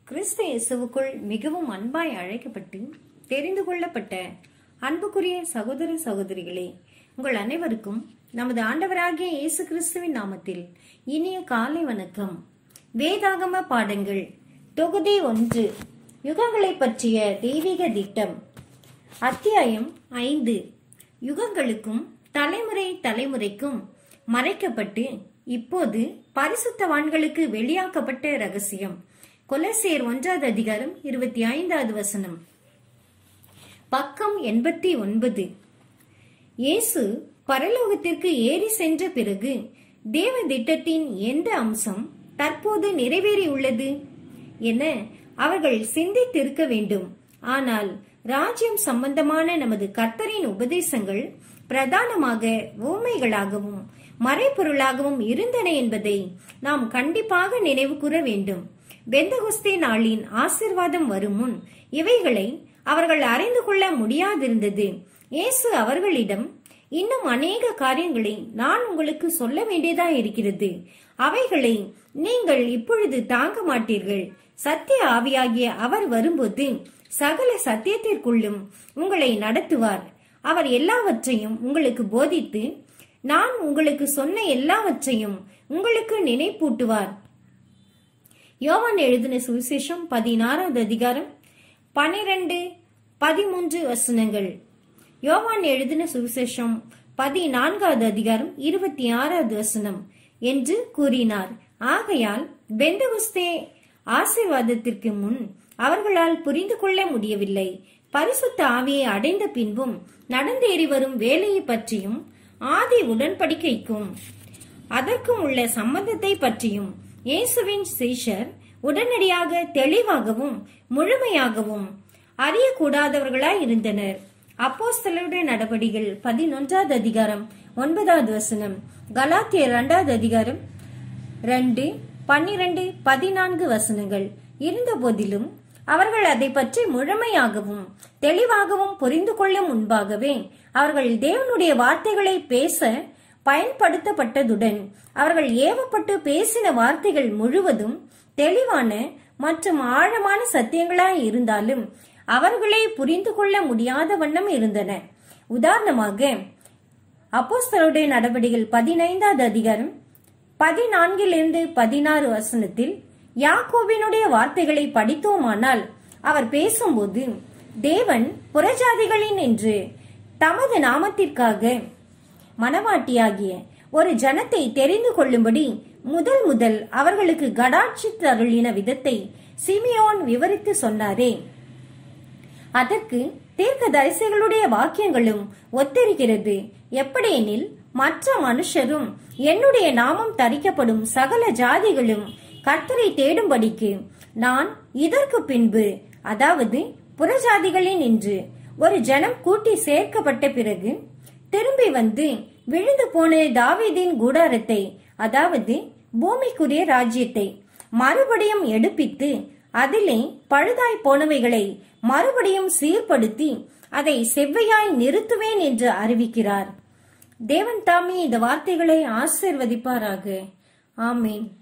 கிறிஸ்து இயேசுவுக்குள் மிகவும் அன்பாய் அழைக்கப்பட்டு தெரிந்து கொள்ளப்பட்ட அன்புக்குரிய சகோதர சகோதரிகளே உங்கள் அனைவருக்கும் நமது ஆண்டவராகிய இயேசு கிறிஸ்துவின் நாமத்தில் இனிய காலை வணக்கம் வேதாகம பாடங்கள் தொகுதி ஒன்று யுகங்களை பற்றிய தெய்வீக திட்டம் அத்தியாயம் ஐந்து யுகங்களுக்கும் தலைமுறை தலைமுறைக்கும் மறைக்கப்பட்டு இப்போது பரிசுத்தவான்களுக்கு வெளியாக்கப்பட்ட ரகசியம் கொலசேர் ஒன்றாவது அதிகாரம் இருபத்தி ஐந்தாவது வசனம் பக்கம் எண்பத்தி ஒன்பது இயேசு பரலோகத்திற்கு ஏறி சென்ற பிறகு தேவ திட்டத்தின் எந்த அம்சம் தற்போது நிறைவேறியுள்ளது என அவர்கள் சிந்தித்திருக்க வேண்டும் ஆனால் ராஜ்யம் சம்பந்தமான நமது கர்த்தரின் உபதேசங்கள் பிரதானமாக ஊமைகளாகவும் மறைப்பொருளாகவும் இருந்தன என்பதை நாம் கண்டிப்பாக நினைவு கூற வேண்டும் பெந்தகுஸ்தே நாளின் ஆசிர்வாதம் வரும் முன் இவைகளை அவர்கள் அறிந்து கொள்ள முடியாதிருந்தது இயேசு அவர்களிடம் இன்னும் அநேக காரியங்களை நான் உங்களுக்கு சொல்ல வேண்டியதா இருக்கிறது அவைகளை நீங்கள் இப்பொழுது தாங்க மாட்டீர்கள் சத்திய ஆவியாகிய அவர் வரும்போது சகல சத்தியத்திற்குள்ளும் உங்களை நடத்துவார் அவர் எல்லாவற்றையும் உங்களுக்கு போதித்து நான் உங்களுக்கு சொன்ன எல்லாவற்றையும் உங்களுக்கு நினைப்பூட்டுவார் யோவான் எழுதின சுவிசேஷம் பதினாறாவது அதிகாரம் பனிரெண்டு பதிமூன்று வசனங்கள் யோவான் எழுதின சுவிசேஷம் பதினான்காவது அதிகாரம் இருபத்தி ஆறாவது வசனம் என்று கூறினார் ஆகையால் பெந்தகுஸ்தே ஆசீர்வாதத்திற்கு முன் அவர்களால் புரிந்து கொள்ள முடியவில்லை பரிசுத்த ஆவியை அடைந்த பின்பும் நடந்தேறி வரும் வேலையை பற்றியும் ஆதி உடன்படிக்கைக்கும் அதற்கும் உள்ள சம்பந்தத்தை பற்றியும் இயேசுவின் சீஷர் உடனடியாக தெளிவாகவும் முழுமையாகவும் அறியக்கூடாதவர்களாய் இருந்தனர் அப்போஸ்தலருடைய நடபடிகள் பதினொன்றாவது அதிகாரம் ஒன்பதாவது வசனம் கலாத்தியர் இரண்டாவது அதிகாரம் ரெண்டு பன்னிரண்டு பதினான்கு வசனங்கள் இருந்த போதிலும் அவர்கள் அதை பற்றி முழுமையாகவும் தெளிவாகவும் புரிந்து கொள்ள முன்பாகவே அவர்கள் தேவனுடைய வார்த்தைகளை பேச பயன்படுத்தப்பட்டதுடன் அவர்கள் ஏவப்பட்டு பேசின வார்த்தைகள் முழுவதும் தெளிவான மற்றும் ஆழமான சத்தியங்களாய் இருந்தாலும் அவர்களே புரிந்து கொள்ள முடியாத வண்ணம் இருந்தன உதாரணமாக அப்போஸ்தலருடைய நடவடிகள் பதினைந்தாவது அதிகாரம் பதினான்கிலிருந்து பதினாறு வசனத்தில் யாக்கோபினுடைய வார்த்தைகளை படித்தோமானால் அவர் பேசும்போது தேவன் புறஜாதிகளின் என்று தமது நாமத்திற்காக மனவாட்டியாகிய ஒரு ஜனத்தை தெரிந்து கொள்ளும்படி முதல் முதல் அவர்களுக்கு கடாட்சி தருளின விதத்தை சிமியோன் விவரித்து சொன்னாரே அதற்கு தீர்க்க தரிசிகளுடைய வாக்கியங்களும் ஒத்திருக்கிறது எப்படியெனில் மற்ற மனுஷரும் என்னுடைய நாமம் தரிக்கப்படும் சகல ஜாதிகளும் கர்த்தரை தேடும்படிக்கு நான் இதற்கு பின்பு அதாவது புறஜாதிகளின் என்று ஒரு ஜனம் கூட்டி சேர்க்கப்பட்ட பிறகு திரும்பி வந்து விழுந்து போன தாவீதின் கூடாரத்தை அதாவது பூமிக்குரிய ராஜ்யத்தை மறுபடியும் எடுப்பித்து அதிலே பழுதாய் போனவைகளை மறுபடியும் சீர்படுத்தி அதை செவ்வையாய் நிறுத்துவேன் என்று அறிவிக்கிறார் தேவன் தாமே இந்த வார்த்தைகளை ஆசிர்வதிப்பாராக ஆமேன்